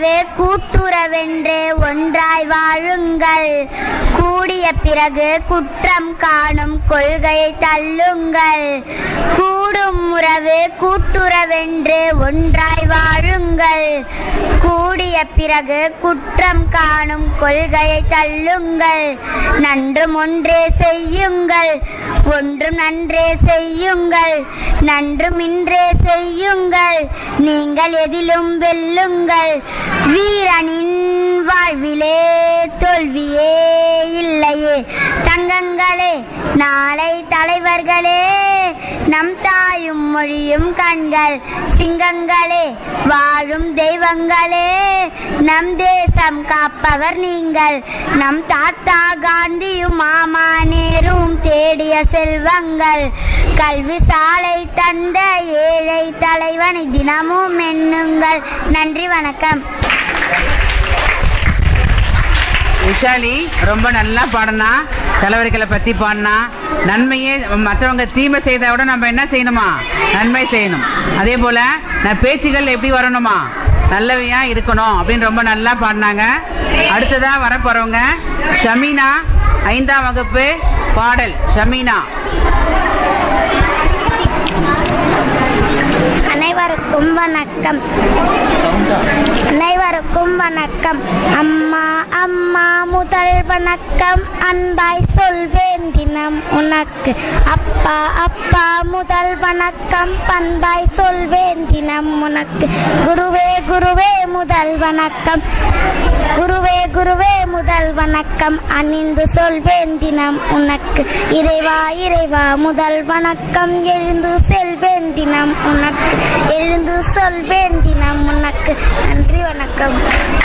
உறவே கூட்டுறவென்று ஒன்றாய் வாழுங்கள் கூடிய பிறகு குற்றம் காணும் கொள்கையை தள்ளுங்கள் கூடும் உறவு கூட்டுறவென்று ஒன்றாய் வாழுங்கள் கூடிய பிறகு குற்றம் காணும் கொள்கையை தள்ளுங்கள் நன்றும் ஒன்றே செய்யுங்கள் ஒன்றும் நன்றே செய்யுங்கள் நன்றும் இன்றே செய்யுங்கள் நீங்கள் எதிலும் வெல்லுங்கள் வீரனின் வாழ்விலே தோல்வியே இல்லையே தங்கங்களே நாளை தலைவர்களே நம் தாயும் மொழியும் கண்கள் சிங்கங்களே வாழும் தெய்வங்களே நம் தேசம் காப்பவர் நீங்கள் நம் தாத்தா காந்தியும் மாமா நேரும் தேடிய செல்வங்கள் கல்வி சாலை தந்த ஏழை தலைவனை தினமும் எண்ணுங்கள் நன்றி வணக்கம் விஷாலி ரொம்ப நல்லா பாடினா தலைவர்களை பத்தி பாடினா நன்மையே மற்றவங்க தீமை செய்த விட நம்ம என்ன செய்யணுமா நன்மை செய்யணும் அதே போல நான் பேச்சுகள் எப்படி வரணுமா நல்லவையா இருக்கணும் அப்படின்னு ரொம்ப நல்லா பாடினாங்க அடுத்ததா வர போறவங்க ஷமீனா ஐந்தாம் வகுப்பு பாடல் ஷமீனா அனைவருக்கும் வணக்கம் அனைவருக்கும் வணக்கம் அம்மா அம்மா முதல் வணக்கம் அன்பாய் சொல்வேன் தினம் உனக்கு அப்பா அப்பா முதல் வணக்கம் பண்பாய் சொல்வேன் தினம் உனக்கு குருவே குருவே முதல் வணக்கம் குருவே குருவே முதல் வணக்கம் அணிந்து சொல்வேன் தினம் உனக்கு இறைவா இறைவா முதல் வணக்கம் எழுந்து செல்வேன் தினம் உனக்கு எழுந்து சொல்வேன் தினம் உனக்கு நன்றி வணக்கம்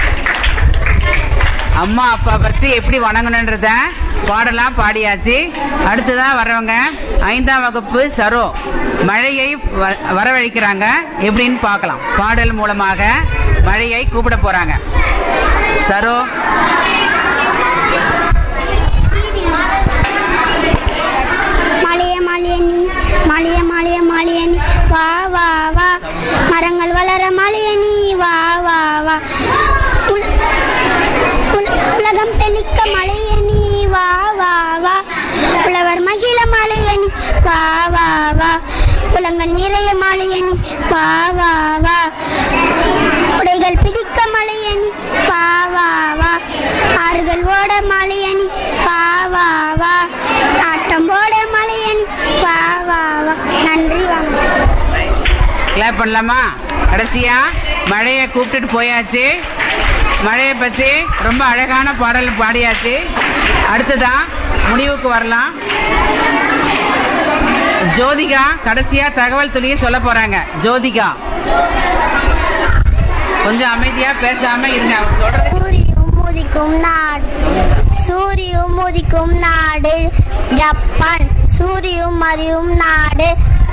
அம்மா அப்பா பத்தி எப்படி வணங்கணுன்றத பாடலாம் பாடியாச்சு அடுத்ததா வர்றவங்க ஐந்தாம் வகுப்பு சரோ மழையை வ- வரவழைக்கிறாங்க எப்படின்னு பார்க்கலாம் பாடல் மூலமாக மழையை கூப்பிட போறாங்க சரோ மாளிய மாளிய நீ மாளிய மாளிய மாளிய நீ வா வா வா மரங்கள் வளர மாளிய நீ வா வா வா உல- உல- உலகம் தெளிக்க மழைய நீ வா வா வா உழவர் மகிழ மாளிய நீ வா வா வா உலங்கள் நிறைய மாளிய நீ வா வா வா உடைகள் பிடிக்க மலையணி வா வா வா ஆறுகள் ஓட மலையணி வா வா வா ஆட்டம் ஓட மலையணி வா வா வா நன்றி வாங்க கிளாப் பண்ணலாமா கடைசியா மழையை கூப்பிட்டுட்டு போயாச்சு மழையை பத்தி ரொம்ப அழகான பாடல் பாடியாச்சு அடுத்ததா முடிவுக்கு வரலாம் ஜோதிகா கடைசியா தகவல் துளியை சொல்ல போறாங்க ஜோதிகா கொஞ்சம் அமைதியா பேசாம இருங்க அவங்க சொல்றது சூரியும் உதிக்கும் நாடு சூரியும் உதிக்கும் நாடு ஜப்பான் சூரியும் மறியும் நாடு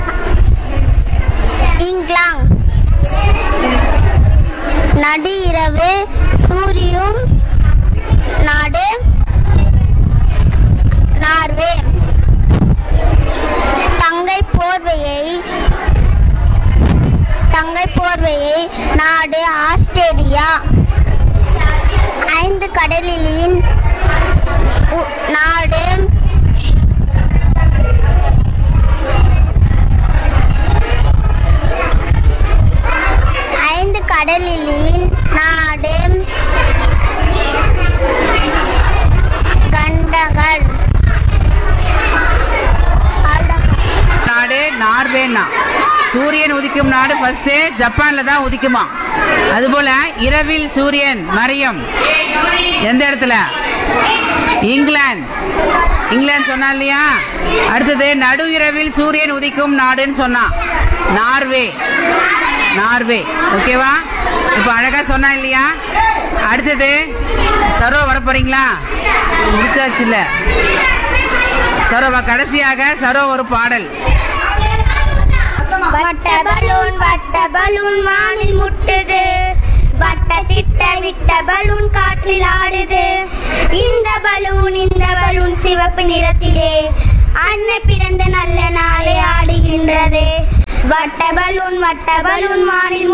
இங்கிலாந்து நடு இரவு சூரியும் நாடு நார்வே தங்கை போர்வையை தங்கை போர்வையை நாடு ஆஸ்திரேலியா ஐந்து கடலின் உ- நாடு ஐந்து கடலின் நாடு கண்டங்கள் அவ்வளவுதான். நாடு நார்வேனா சூரியன் உதிக்கும் நாடு ஃபர்ஸ்ட் ஜப்பான்ல தான் உதிக்குமா அதுபோல இரவில் சூரியன் மறையும் எந்த இடத்துல இங்கிலாந்து இங்கிலாந்து சொன்னா இல்லையா அடுத்தது நடு இரவில் சூரியன் உதிக்கும் நாடுன்னு சொன்னா நார்வே நார்வே ஓகேவா இப்போ அழகா சொன்னா இல்லையா அடுத்தது சரோ வர போறீங்களா முடிச்சாச்சு இல்ல சரோவா கடைசியாக சரோ ஒரு பாடல் வட்ட பலூன் வட்ட பலூன் வானில் முட்டுது வட்ட திட்ட விட்ட பலூன் காற்றில் ஆடுது இந்த பலூன் இந்த பலூன் சிவப்பு நிறத்திலே அன்னை பிறந்த நல்ல நாளை ஆடுகின்றது வட்ட பலூன் வட்ட பலூன் வானில்